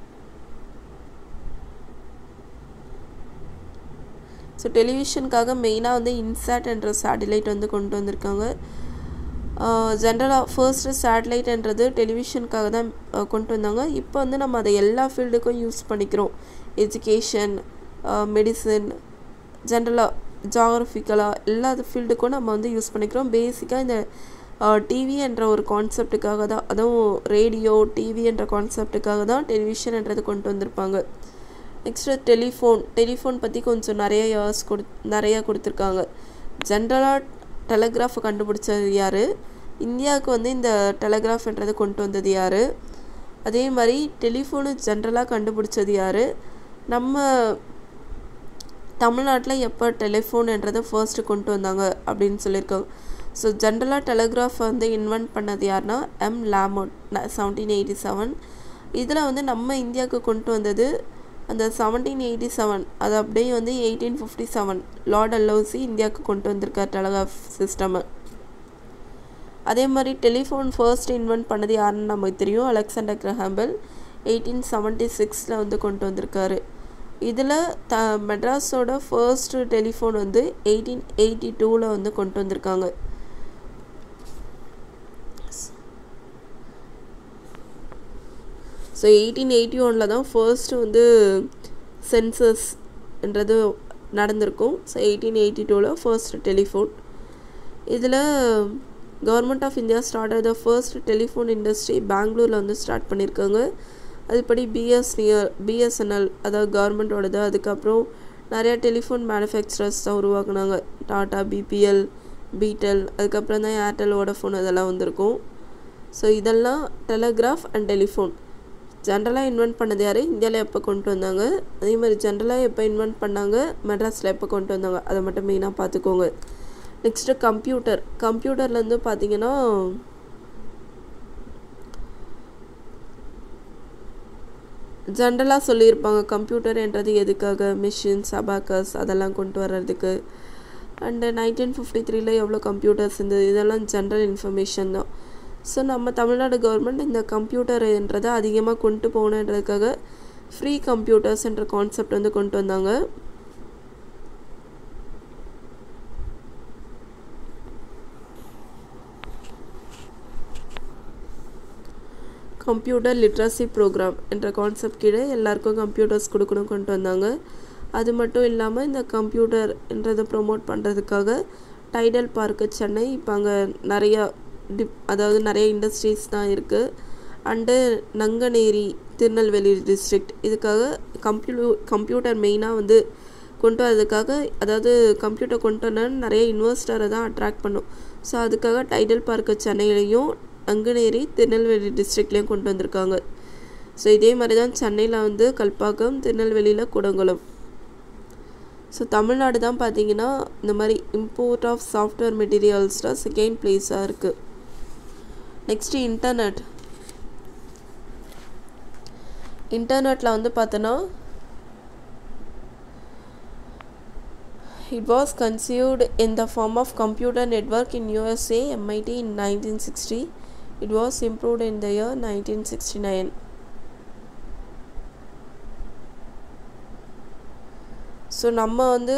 ஸோ டெலிவிஷனுக்காக மெயினாக வந்து இன்சாட் என்ற சேட்டிலைட் வந்து கொண்டு வந்திருக்காங்க ஜென்ரலாக ஃபர்ஸ்ட்டு சேட்டலைட்ன்றது டெலிவிஷனுக்காக தான் கொண்டு வந்தாங்க இப்போ வந்து நம்ம அதை எல்லா ஃபீல்டுக்கும் யூஸ் பண்ணிக்கிறோம் எஜுகேஷன் மெடிசன் ஜென்ரலாக ஜாகிரபிக்கலாக எல்லா ஃபீல்டுக்கும் நம்ம வந்து யூஸ் பண்ணிக்கிறோம் பேசிக்காக இந்த டிவி என்ற ஒரு கான்செப்டுக்காக தான் அதுவும் ரேடியோ டிவி என்ற கான்செப்டுக்காக தான் டெலிவிஷன்ன்றது கொண்டு வந்திருப்பாங்க நெக்ஸ்ட்டு டெலிஃபோன் டெலிஃபோன் பற்றி கொஞ்சம் நிறைய இயர்ஸ் கொடு நிறையா கொடுத்துருக்காங்க ஜென்ரலாக டெலகிராஃபை கண்டுபிடிச்சது யார் இந்தியாவுக்கு வந்து இந்த டெலகிராஃப்ன்றது கொண்டு வந்தது யார் அதே மாதிரி டெலிஃபோனு ஜென்ரலாக கண்டுபிடிச்சது யார் நம்ம தமிழ்நாட்டில் எப்போ டெலிஃபோன்ன்றதை ஃபர்ஸ்ட்டு கொண்டு வந்தாங்க அப்படின்னு சொல்லியிருக்காங்க ஸோ ஜென்ரலாக டெலிகிராஃப் வந்து இன்வென்ட் பண்ணது யாருன்னா எம் லேமோட் செவன்டீன் எயிட்டி செவன் இதில் வந்து நம்ம இந்தியாவுக்கு கொண்டு வந்தது அந்த செவன்டீன் எயிட்டி செவன் அது அப்படியே வந்து எயிட்டீன் ஃபிஃப்டி செவன் லார்ட் அல்லோசி இந்தியாவுக்கு கொண்டு வந்திருக்கார் டெலகிராஃப் சிஸ்டமை அதே மாதிரி டெலிஃபோன் ஃபர்ஸ்ட் இன்வென்ட் பண்ணது யாருன்னு நமக்கு தெரியும் அலெக்சாண்டர் கிரஹாம்பெல் எயிட்டீன் செவன்ட்டி சிக்ஸில் வந்து கொண்டு வந்திருக்காரு இதில் த மெட்ராஸோட ஃபர்ஸ்ட் டெலிஃபோன் வந்து எயிட்டீன் எயிட்டி டூவில் வந்து கொண்டு வந்திருக்காங்க ஸோ எயிட்டீன் எயிட்டி ஒனில் தான் ஃபர்ஸ்ட்டு வந்து சென்சஸ்ன்றது நடந்திருக்கும் ஸோ எயிட்டீன் எயிட்டி டூவில் ஃபர்ஸ்ட் டெலிஃபோன் இதில் government of India start the first telephone industry பெங்களூரில் வந்து ஸ்டார்ட் பண்ணியிருக்காங்க அதுபடி பிஎஸ்என்எல் பிஎஸ்என்எல் அதாவது கவர்மெண்ட்டோடது அதுக்கப்புறம் நிறையா டெலிஃபோன் மேனுஃபேக்சரர்ஸ் தான் உருவாக்குனாங்க டாடா பிபிஎல் பீட்டல் அதுக்கப்புறம் தான் ஏர்டெல் வோடஃபோன் அதெல்லாம் வந்திருக்கும் ஸோ இதெல்லாம் டெலகிராஃப் அண்ட் டெலிஃபோன் ஜென்ரலாக இன்வென்ட் பண்ணது யார் இந்தியாவில் எப்போ கொண்டு வந்தாங்க அதே மாதிரி ஜென்ரலாக எப்போ இன்வென்ட் பண்ணாங்க மெட்ராஸில் எப்போ கொண்டு வந்தாங்க அதை மட்டும் மெயினாக பார்த்துக்கோங்க நெக்ஸ்ட்டு கம்ப்யூட்டர் கம்ப்யூட்டர்லேருந்து பார்த்தீங்கன்னா ஜென்ரலாக சொல்லியிருப்பாங்க கம்ப்யூட்டர் என்றது எதுக்காக மிஷின்ஸ் அபாக்கஸ் அதெல்லாம் கொண்டு வர்றதுக்கு அண்டு நைன்டீன் ஃபிஃப்டி த்ரீல எவ்வளோ கம்ப்யூட்டர்ஸ் இருந்தது இதெல்லாம் ஜென்ரல் இன்ஃபர்மேஷன் தான் ஸோ நம்ம தமிழ்நாடு கவர்மெண்ட் இந்த கம்ப்யூட்டர்ன்றதை அதிகமாக கொண்டு போகணுன்றதுக்காக ஃப்ரீ கம்ப்யூட்டர்ஸ்ன்ற கான்செப்ட் வந்து கொண்டு வந்தாங்க கம்ப்யூட்டர் லிட்ரஸி ப்ரோக்ராம் என்ற கான்செப்ட் கீழே எல்லாருக்கும் கம்ப்யூட்டர்ஸ் கொடுக்கணும் கொண்டு வந்தாங்க அது மட்டும் இல்லாமல் இந்த கம்ப்யூட்டர்ன்றதை ப்ரொமோட் பண்ணுறதுக்காக டைடல் பார்க்கு சென்னை இப்போ அங்கே நிறையா டிப் அதாவது நிறைய இண்டஸ்ட்ரீஸ் தான் இருக்குது அண்டு நங்கநேரி திருநெல்வேலி டிஸ்ட்ரிக்ட் இதுக்காக கம்ப்யூ கம்ப்யூட்டர் மெயினாக வந்து கொண்டு வரதுக்காக அதாவது கம்ப்யூட்டர் கொண்டு வரணும்னு நிறைய இன்வெஸ்டரை தான் அட்ராக்ட் பண்ணும் ஸோ அதுக்காக டைடல் பார்க்கு சென்னையிலையும் நங்கநேரி திருநெல்வேலி டிஸ்ட்ரிக்ட்லேயும் கொண்டு வந்திருக்காங்க ஸோ இதே மாதிரி தான் சென்னையில் வந்து கல்பாக்கம் திருநெல்வேலியில் குடங்குளம் ஸோ தமிழ்நாடு தான் பார்த்தீங்கன்னா இந்த மாதிரி இம்போர்ட் ஆஃப் சாஃப்ட்வேர் மெட்டீரியல்ஸில் செகண்ட் பிளேஸாக இருக்குது நெக்ஸ்ட்டு இன்டர்நெட் இன்டர்நெட்டில் வந்து பார்த்தோன்னா It was conceived in the form of computer network in USA MIT in 1960. It was improved in the year 1969. So நம்ம வந்து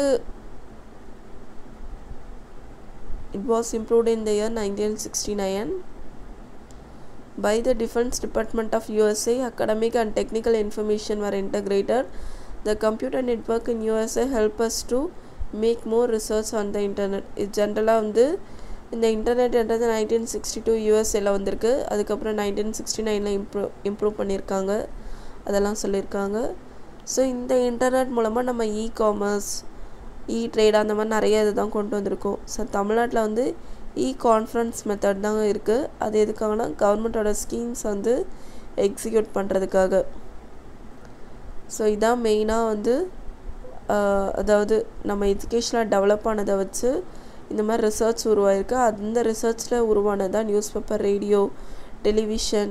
it was improved in the year nineteen sixty nine by the Defense Department of USA, academic and technical information were integrated. The computer network in USA help us to make more research on the internet. இது ஜென்ரலாக வந்து இந்த இன்டர்நெட்ன்றது nineteen sixty two யூஎஸ்ஏல வந்திருக்கு அதுக்கப்புறம் nineteen sixty நைனில் improve improve பண்ணியிருக்காங்க அதெல்லாம் சொல்லியிருக்காங்க ஸோ இந்த இன்டர்நெட் மூலமாக நம்ம இ காமர்ஸ் இ ட்ரேட் அந்த மாதிரி நிறைய இது தான் கொண்டு வந்திருக்கோம் ஸோ தமிழ்நாட்டில் வந்து இ கான்ஃபரன்ஸ் மெத்தட் தான் இருக்குது அது எதுக்காகனா கவர்மெண்ட்டோட ஸ்கீம்ஸ் வந்து எக்ஸிக்யூட் பண்ணுறதுக்காக ஸோ இதான் மெயினாக வந்து அதாவது நம்ம எஜுகேஷனில் டெவலப் ஆனதை வச்சு இந்த மாதிரி ரிசர்ச் உருவாயிருக்கு அந்த ரிசர்ச்சில் உருவானது தான் news paper radio television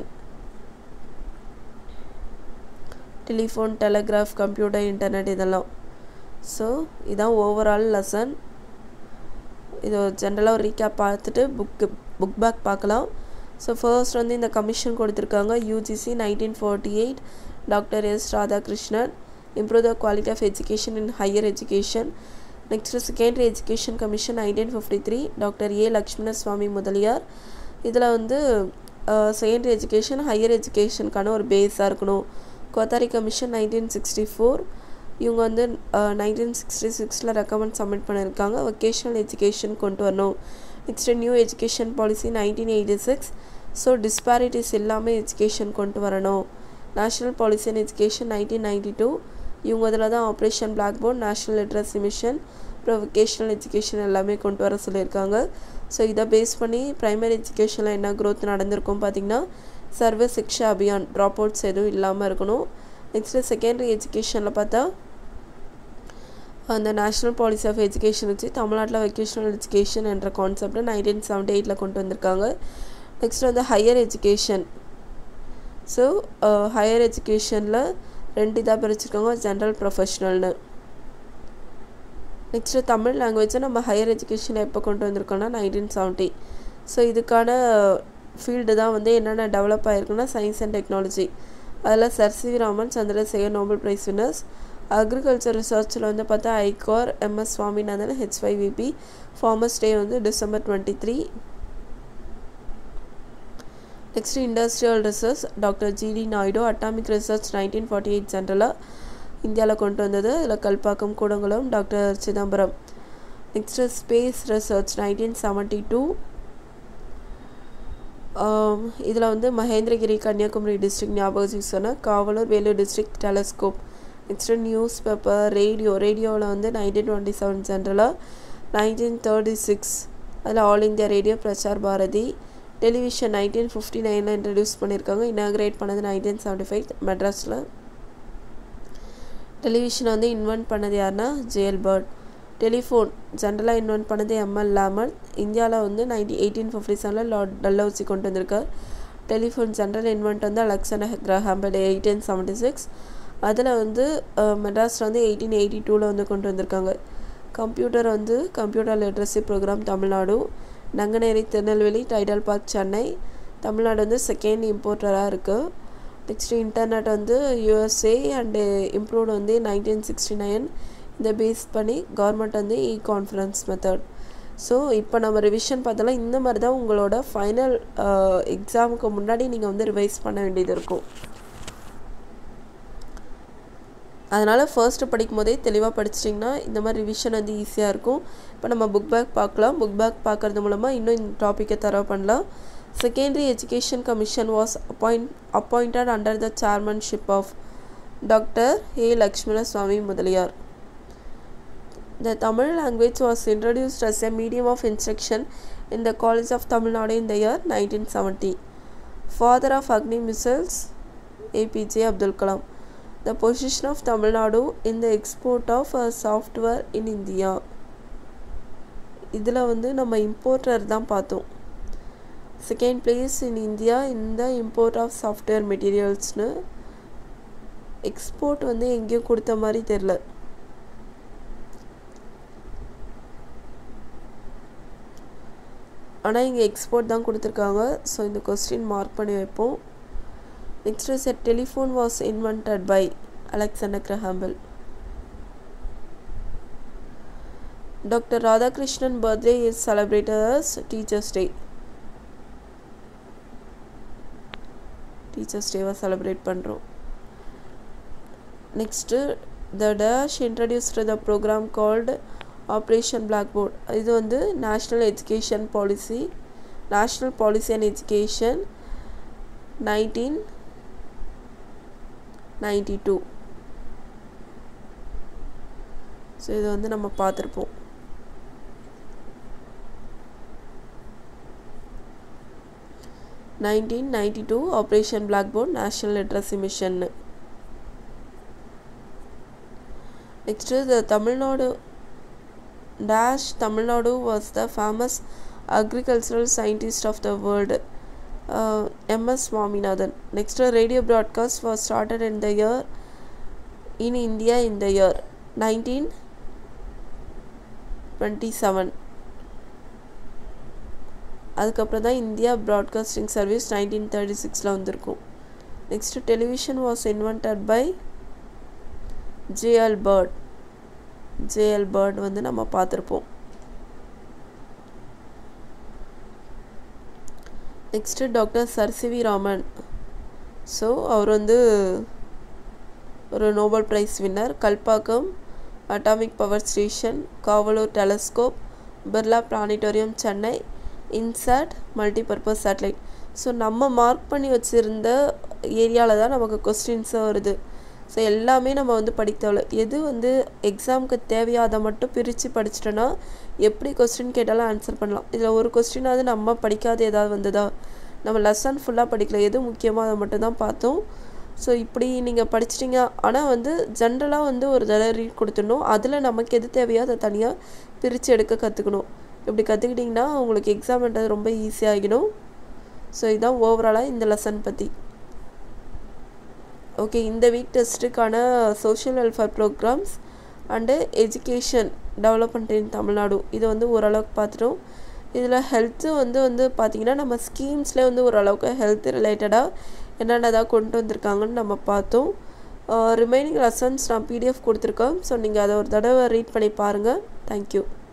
telephone telegraph computer internet இதெல்லாம் ஸோ இதான் ஓவரால் லெசன் இது ஜென்ரலாக ஒரு ரீகேப் பார்த்துட்டு புக்கு புக் பேக் பார்க்கலாம் ஸோ ஃபர்ஸ்ட் வந்து இந்த கமிஷன் கொடுத்துருக்காங்க UGC nineteen forty eight doctor S Radhakrishnan improve the quality of education in higher education next secondary education commission nineteen fifty three doctor A Lakshmana சுவாமி முதலியார் இதில் வந்து செகண்டரி எஜுகேஷன் ஹையர் எஜுகேஷனுக்கான ஒரு பேஸாக இருக்கணும் Kothari commission nineteen sixty four இவங்க வந்து nineteen sixty சிக்ஸில் recommend submit பண்ணியிருக்காங்க வொக்கேஷ்னல் எஜுகேஷன் கொண்டு வரணும் next new education policy nineteen eighty six so disparities இல்லாமல் எஜுகேஷன் கொண்டு வரணும் national policy and education nineteen ninety two இவங்க இதில் தான் operation black board national literacy mission அப்புறம் வொக்கேஷ்னல் எஜுகேஷன் எல்லாமே கொண்டு வர சொல்லியிருக்காங்க ஸோ இதை பேஸ் பண்ணி ப்ரைமரி எஜுகேஷனில் என்ன க்ரோத் நடந்திருக்கும் பார்த்திங்கன்னா சர்வ சிக்ஷா அபியான் ட்ராப் அவுட்ஸ் எதுவும் இல்லாமல் இருக்கணும் நெக்ஸ்ட்டு செகண்டரி எஜுகேஷனில் பார்த்தா அந்த நேஷ்னல் பாலிசி ஆஃப் எஜுகேஷன் வச்சு தமிழ்நாட்டில் வெக்கேஷனல் எஜுகேஷன் என்ற கான்செப்டை நைன்டீன் செவன்டி எயிட்டில் கொண்டு வந்திருக்காங்க நெக்ஸ்ட் வந்து ஹையர் எஜுகேஷன் ஸோ ஹையர் எஜுகேஷனில் ரெண்டு இதாக பிரிச்சிருக்காங்க ஜென்ரல் ப்ரொஃபஷ்னல்னு நெக்ஸ்ட்டு தமிழ் லாங்குவேஜை நம்ம ஹையர் எஜுகேஷனில் எப்போ கொண்டு வந்திருக்கோம்னா நைன்டீன் செவன்ட்டி ஸோ இதுக்கான ஃபீல்டு தான் வந்து என்னென்ன டெவலப் ஆகிருக்குன்னா சயின்ஸ் அண்ட் டெக்னாலஜி அதில் sir C Raman Chandrasekhar Nobel prize winners agriculture ரிசர்ச்சில் வந்து பார்த்தா ICAR MS Swaminathan HYVP farmers day வந்து December twenty three next industrial research doctor GD Naidu atomic research nineteen forty eight ஜென்ரலாக இந்தியாவில் கொண்டு வந்தது இதில் Kalpakkam Kudankulam doctor Chidambaram next space research nineteen seventy two இதில் வந்து மகேந்திரகிரி கன்னியாகுமரி டிஸ்ட்ரிக்ட் ஞாபகம் சொன்னால் Kavalur Vellore district telescope next news paper radio ரேடியோவில் வந்து நைன்டீன் டுவெண்ட்டி செவன் ஜென்ரலாக நைன்டீன் தேர்ட்டி சிக்ஸ் அதில் all India radio Prasar Bharati television nineteen fifty நைனில் இன்ட்ரடியூஸ் பண்ணியிருக்காங்க இனாகிரேட் பண்ணது நைன்டீன் செவன்ட்டி ஃபைவ் மெட்ராஸில் டெலிவிஷனை வந்து இன்வென்ட் பண்ணது யாருன்னா ஜேஎல் பர்ட் டெலிஃபோன் ஜென்ரலாக இன்வென்ட் பண்ணது எம்எல் லேமர் இந்தியாவில் வந்து நைன்டி எயிட்டீன் ஃபிஃப்டி செவனில் லார்ட் டல்லௌசி கொண்டு வந்திருக்கார் டெலிஃபோன் ஜென்ரல் இன்வென்ட் வந்து Alexander Graham Bell eighteen seventy six அதில் வந்து மெட்ராஸில் வந்து எயிட்டீன் எயிட்டி டூவில் வந்து கொண்டு வந்திருக்காங்க கம்ப்யூட்டர் வந்து computer literacy program Tamil Nadu நங்கநேரி Tirunelveli tidal park Chennai Tamil Nadu வந்து செகண்ட் இம்போர்ட்டராக இருக்குது நெக்ஸ்ட்டு இன்டர்நெட் வந்து யூஎஸ்ஏ அண்டு இம்ப்ரூவ்டு வந்து நைன்டீன் சிக்ஸ்டி நைன் இதை பேஸ் பண்ணி கவர்மெண்ட் வந்து இ கான்ஃபரன்ஸ் மெத்தட் ஸோ இப்போ நம்ம ரிவிஷன் பார்த்தோம்னா இந்த மாதிரி தான் உங்களோட ஃபைனல் எக்ஸாமுக்கு முன்னாடி நீங்கள் வந்து ரிவைஸ் பண்ண வேண்டியது இருக்கும் அதனால் ஃபர்ஸ்ட்டு படிக்கும் போதே தெளிவாக படிச்சிட்டிங்கன்னா இந்த மாதிரி ரிவிஷன் வந்து ஈஸியாக இருக்கும் இப்போ நம்ம புக் பேக் பார்க்கலாம் புக் பேக் பார்க்குறது மூலமாக இன்னும் இந்த டாப்பிக்கை தரவு பண்ணலாம் secondary education commission was appoint appointed under the chairmanship of doctor A Lakshmana Swami Mudaliar The Tamil language was introduced as a medium of instruction in the College of Tamil Nadu in the year 1970. Father of Agni missiles, APJ Abdul Kalam. The position of Tamil Nadu in the export of uh, software in India. இதில் வந்து நம்ம importer தான் பார்த்தோம் second place in India இந்த import of software மெட்டீரியல்ஸ்னு export வந்து எங்கேயும் கொடுத்த மாதிரி தெரில ஆனால் இங்கே எக்ஸ்போர்ட் தான் கொடுத்துருக்காங்க ஸோ இந்த கொஸ்டின் மார்க் பண்ணி வைப்போம் next is a telephone was invented by Alexander Graham Bell doctor Radhakrishnan birthday is celebrated as teachers day teachers டேவை செலிப்ரேட் பண்ணுறோம் next the dash introduced the program called operation black board இது வந்து national education policy national policy and education nineteen ninety two so இது வந்து நம்ம பார்த்துருப்போம் nineteen ninety two operation black board national literacy மிஷன்னு next the Tamil Nadu Dash Tamil Nadu was the famous agricultural scientist of the world. Uh, M.S. Swaminathan. Next, a radio broadcast was started in the year in India in the year 1927. அதுக்கப்புறம் தான் India broadcasting service nineteen thirty சிக்ஸில் வந்திருக்கும் next television was invented by JL Baird JL Baird வந்து நம்ம பார்த்துருப்போம் next doctor sir CV Raman so அவர் வந்து ஒரு Nobel prize winner Kalpakkam atomic power station Kavalur telescope Birla planetarium Chennai INSAT multipurpose satellite so நம்ம mark பண்ணி வச்சுருந்த ஏரியாவில் தான் நமக்கு கொஸ்டின்ஸும் வருது ஸோ எல்லாமே நம்ம வந்து படித்தவள எது வந்து எக்ஸாமுக்கு தேவையாத மட்டும் பிரித்து படிச்சிட்டோன்னா எப்படி கொஸ்டின் கேட்டாலும் ஆன்சர் பண்ணலாம் இதில் ஒரு கொஸ்டினாவது நம்ம படிக்காத ஏதாவது வந்ததா நம்ம லெசன் ஃபுல்லாக படிக்கல எது முக்கியமோ அதை மட்டும் தான் பார்த்தோம் ஸோ இப்படி நீங்கள் படிச்சிட்டிங்க ஆனால் வந்து ஜென்ரலாக வந்து ஒரு தடவை ரீட் கொடுத்துடணும் அதில் நமக்கு எது தேவையோ அதை தனியாக பிரித்து எடுக்க கற்றுக்கணும் இப்படி கற்றுக்கிட்டிங்கன்னா உங்களுக்கு எக்ஸாம்ன்றது ரொம்ப ஈஸியாகிடும் ஸோ இதுதான் ஓவராலாக இந்த லெசன் பற்றி ஓகே இந்த week டெஸ்ட்டுக்கான social welfare programs and education development இன் தமிழ்நாடு இது வந்து ஓரளவுக்கு பார்த்துட்டோம் இதில் ஹெல்த்து வந்து வந்து பார்த்திங்கன்னா நம்ம ஸ்கீம்ஸ்லேயே வந்து ஓரளவுக்கு ஹெல்த் ரிலேட்டடாக என்னென்னதாக கொண்டு வந்திருக்காங்கன்னு நம்ம பார்த்தோம் ரிமைனிங் லெசன்ஸ் நான் பிடிஎஃப் கொடுத்துருக்கேன் ஸோ நீங்கள் அதை ஒரு தடவை ரீட் பண்ணி பாருங்கள் தேங்க்யூ